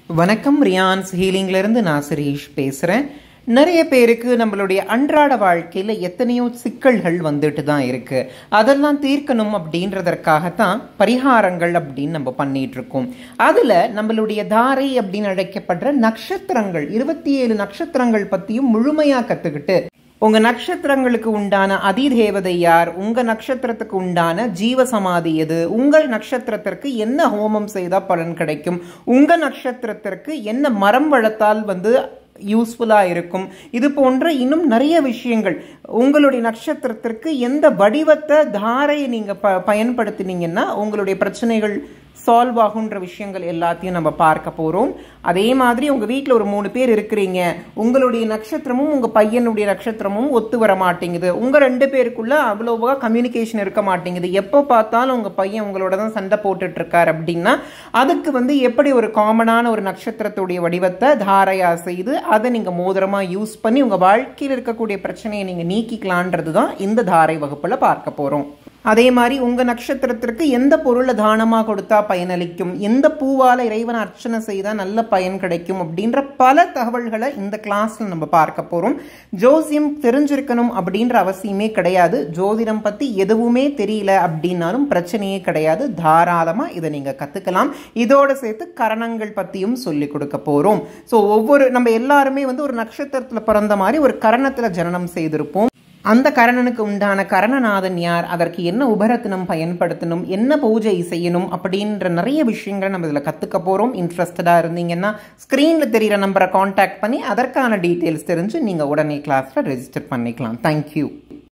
வணக்கம் ரியான்ஸ் ஹீலிங்லேருந்து நான் சிரீஷ் பேசுகிறேன் நிறைய பேருக்கு நம்மளுடைய அன்றாட வாழ்க்கையில் எத்தனையோ சிக்கல்கள் வந்துட்டு தான் இருக்கு அதெல்லாம் தீர்க்கணும் அப்படின்றதற்காகத்தான் பரிகாரங்கள் அப்படின்னு நம்ம பண்ணிட்டு இருக்கோம் அதில் நம்மளுடைய தாரை அப்படின்னு அழைக்கப்படுற நட்சத்திரங்கள் இருபத்தி ஏழு நட்சத்திரங்கள் பற்றியும் முழுமையாக கற்றுக்கிட்டு உங்க நட்சத்திரங்களுக்கு உண்டான அதிதேவதை யார் உங்க நட்சத்திரத்துக்கு உண்டான ஜீவ சமாதி எது உங்கள் நட்சத்திரத்திற்கு என்ன ஹோமம் செய்தால் பலன் கிடைக்கும் உங்க நட்சத்திரத்திற்கு என்ன மரம் வளர்த்தால் வந்து யூஸ்ஃபுல்லாக இருக்கும் இது போன்ற இன்னும் நிறைய விஷயங்கள் உங்களுடைய நட்சத்திரத்திற்கு எந்த வடிவத்தை தாரையை நீங்கள் ப பயன்படுத்தினீங்கன்னா உங்களுடைய பிரச்சனைகள் சால்வ் ஆகுன்ற விஷயங்கள் எல்லாத்தையும் நம்ம பார்க்க போகிறோம் அதே மாதிரி உங்கள் வீட்டில் ஒரு மூணு பேர் இருக்கிறீங்க உங்களுடைய நட்சத்திரமும் உங்கள் பையனுடைய நட்சத்திரமும் ஒத்து வர மாட்டேங்குது உங்கள் ரெண்டு பேருக்குள்ள அவ்வளோவா கம்யூனிகேஷன் இருக்க மாட்டேங்குது எப்போ பார்த்தாலும் உங்கள் பையன் உங்களோட தான் சண்டை போட்டுட்டு இருக்கார் அப்படின்னா அதுக்கு வந்து எப்படி ஒரு காமனான ஒரு நட்சத்திரத்துடைய வடிவத்தை தாரையா செய்து அதை நீங்கள் மோதிரமாக யூஸ் பண்ணி உங்கள் வாழ்க்கையில் இருக்கக்கூடிய பிரச்சனையை நீங்கள் நீக்கிக்கலான்றது தான் இந்த தாரை வகுப்பில் பார்க்க போகிறோம் அதே மாதிரி உங்க நட்சத்திரத்திற்கு எந்த பொருளை தானமாக கொடுத்தா பயனளிக்கும் எந்த பூவால இறைவனை அர்ச்சனை செய்தா நல்ல பயன் கிடைக்கும் அப்படின்ற பல தகவல்களை இந்த கிளாஸ்ல நம்ம பார்க்க போறோம் ஜோசியம் தெரிஞ்சிருக்கணும் அப்படின்ற அவசியமே கிடையாது ஜோதிடம் பத்தி எதுவுமே தெரியல அப்படின்னாலும் பிரச்சனையே கிடையாது தாராளமா இதை நீங்க கத்துக்கலாம் இதோட சேர்த்து கரணங்கள் பத்தியும் சொல்லி கொடுக்க போறோம் ஸோ ஒவ்வொரு நம்ம எல்லாருமே வந்து ஒரு நட்சத்திரத்துல பிறந்த மாதிரி ஒரு கரணத்துல ஜனனம் செய்திருப்போம் அந்த கரணனுக்கு உண்டான கரணநாதன் யார் அதற்கு என்ன உபரத்தினம் பயன்படுத்தணும் என்ன பூஜை செய்யணும் அப்படின்ற நிறைய விஷயங்களை நம்ம இதில் கற்றுக்க போகிறோம் இன்ட்ரெஸ்டடாக இருந்தீங்கன்னா ஸ்க்ரீனில் தெரிகிற நம்பரை காண்டாக்ட் பண்ணி அதற்கான டீட்டெயில்ஸ் தெரிஞ்சு நீங்கள் உடனே கிளாஸில் ரெஜிஸ்டர் பண்ணிக்கலாம் தேங்க்யூ